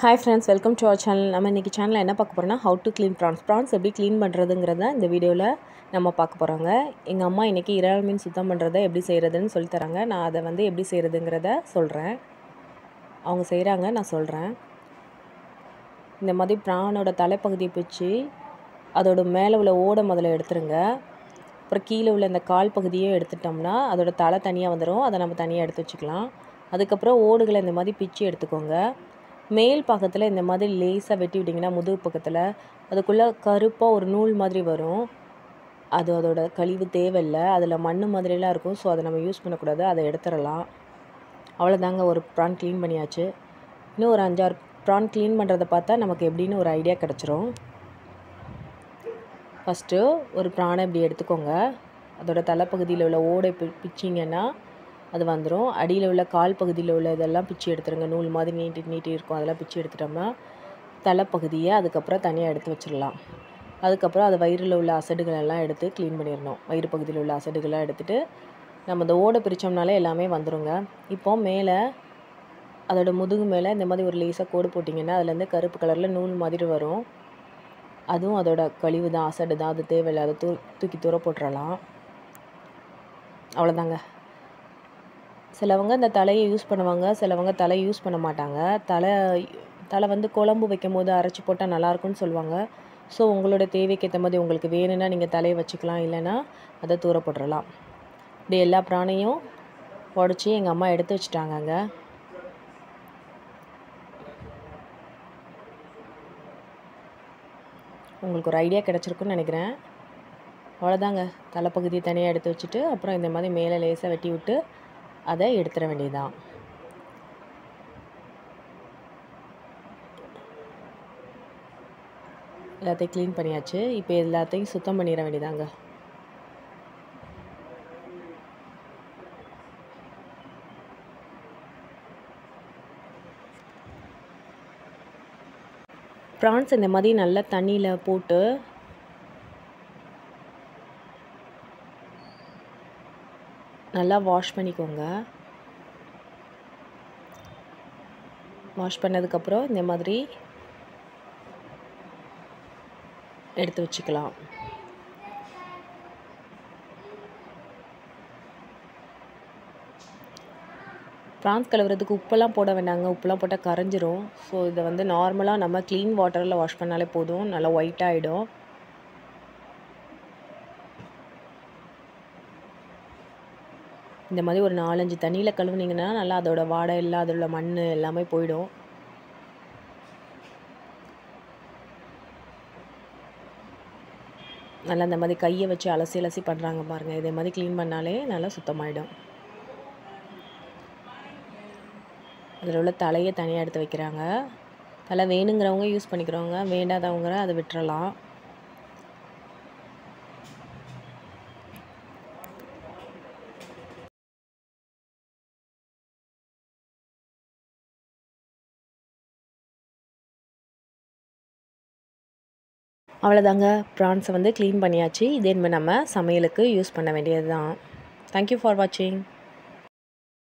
hi friends welcome to our channel நம்ம இன்றைக்கி சேனலில் என்ன பார்க்க போகிறோம்னா how to clean prawns prawns எப்படி க்ளீன் பண்ணுறதுங்கிறத இந்த வீடியோவில் நம்ம பார்க்க போகிறோங்க எங்கள் அம்மா இன்றைக்கி இறால் மீன் சுத்தம் பண்ணுறத எப்படி செய்கிறதுன்னு சொல்லி தராங்க நான் அதை வந்து எப்படி செய்கிறதுங்கிறத சொல்கிறேன் அவங்க செய்கிறாங்க நான் சொல்கிறேன் இந்த மாதிரி ப்ரானோட தலைப்பகுதியை பிச்சு அதோட மேலே உள்ள ஓடை முதல்ல எடுத்துருங்க அப்புறம் கீழே உள்ள இந்த கால் பகுதியும் எடுத்துட்டோம்னா அதோட தலை தனியாக வந்துடும் அதை நம்ம தனியாக எடுத்து வச்சுக்கலாம் அதுக்கப்புறம் ஓடுகளை இந்த மாதிரி பிச்சு எடுத்துக்கோங்க மேல் பக்கத்தில் இந்த மாதிரி லேஸாக வெட்டி விட்டிங்கன்னா முதுகு பக்கத்தில் அதுக்குள்ளே கருப்பாக ஒரு நூல் மாதிரி வரும் அது அதோட கழிவு தேவையில்லை அதில் மண் மாதிரிலாம் இருக்கும் ஸோ அதை நம்ம யூஸ் பண்ணக்கூடாது அதை எடுத்துடலாம் அவ்வளோதாங்க ஒரு ப்ரான் க்ளீன் பண்ணியாச்சு இன்னும் ஒரு அஞ்சாறு ப்ரான் க்ளீன் பண்ணுறதை பார்த்தா நமக்கு எப்படின்னு ஒரு ஐடியா கிடச்சிரும் ஃபஸ்ட்டு ஒரு ப்ரானை இப்படி எடுத்துக்கோங்க அதோட தலைப்பகுதியில் உள்ள ஓடை பி பிச்சிங்கன்னா அது வந்துடும் அடியில் உள்ள கால் பகுதியில் உள்ள இதெல்லாம் பிச்சு எடுத்துருங்க நூல் மாதிரி நீட்டி நீட்டி இருக்கும் அதெல்லாம் பிச்சு எடுத்துட்டோம்னா தலைப்பகுதியை அதுக்கப்புறம் தனியாக எடுத்து வச்சிடலாம் அதுக்கப்புறம் அது வயிறில் உள்ள அசடுகள் எல்லாம் எடுத்து க்ளீன் பண்ணிடணும் வயிறு பகுதியில் உள்ள அசடுகள்லாம் எடுத்துகிட்டு நம்ம இந்த ஓடை பிரித்தோம்னாலே எல்லாமே வந்துடுங்க இப்போ மேலே அதோட முதுகு மேலே இந்த மாதிரி ஒரு லேசாக கோடு போட்டிங்கன்னா அதுலேருந்து கருப்பு கலரில் நூல் மாதிரி வரும் அதுவும் அதோட கழிவு தான் அசடு தான் அது தேவையில்லை அதை தூ தூக்கி தூர போட்டுறலாம் அவ்வளோதாங்க சிலவங்க இந்த தலையை யூஸ் பண்ணுவாங்க சிலவங்க தலை யூஸ் பண்ண மாட்டாங்க தலை தலை வந்து குழம்பு வைக்கும் போது அரைச்சி போட்டால் நல்லாயிருக்கும்னு சொல்லுவாங்க ஸோ உங்களோட தேவைக்கு ஏற்ற மாதிரி உங்களுக்கு வேணும்னா நீங்கள் தலையை வச்சுக்கலாம் இல்லைன்னா அதை தூர போட்டுடலாம் இப்படி எல்லா பிராணையும் உடச்சி எங்கள் அம்மா எடுத்து வச்சுட்டாங்கங்க உங்களுக்கு ஒரு ஐடியா கிடச்சிருக்குன்னு நினைக்கிறேன் அவ்வளோதாங்க தலைப்பகுதியை தனியாக எடுத்து வச்சுட்டு அப்புறம் இந்த மாதிரி மேலே லேசாக வெட்டி விட்டு அதை எடுத்துட வேண்டியதுதான் எல்லாத்தையும் க்ளீன் பண்ணியாச்சு இப்போ எல்லாத்தையும் சுத்தம் பண்ணிட வேண்டியதாங்க ப்ரான்ஸ் இந்த மாதிரி நல்லா தண்ணியில் போட்டு நல்லா வாஷ் பண்ணிக்கோங்க வாஷ் பண்ணதுக்கப்புறம் இந்த மாதிரி எடுத்து வச்சுக்கலாம் ப்ரான்ஸ் கழுவுறதுக்கு உப்பெல்லாம் போட வேண்டாங்க உப்பெல்லாம் போட்டால் கரைஞ்சிரும் ஸோ இதை வந்து நார்மலாக நம்ம க்ளீன் வாட்டரில் வாஷ் பண்ணாலே போதும் நல்லா ஒயிட் ஆகிடும் இந்த மாதிரி ஒரு நாலஞ்சு தண்ணியில் கழுவுனீங்கன்னா நல்லா அதோட வாடை எல்லாம் அதோட மண் எல்லாமே போயிடும் நல்லா இந்த மாதிரி கையை வச்சு அலசி அலசி பண்ணுறாங்க பாருங்கள் இதே மாதிரி க்ளீன் பண்ணாலே நல்லா சுத்தமாயிடும் அதில் உள்ள தலையை தனியாக எடுத்து வைக்கிறாங்க தலை வேணுங்கிறவங்க யூஸ் பண்ணிக்கிறவங்க வேண்டாதவங்க அதை விட்டுறலாம் அவ்வளோதாங்க ப்ரான்ஸை வந்து க்ளீன் பண்ணியாச்சு இதே நம்ம சமையலுக்கு யூஸ் பண்ண வேண்டியது தான் தேங்க்யூ ஃபார் வாட்சிங்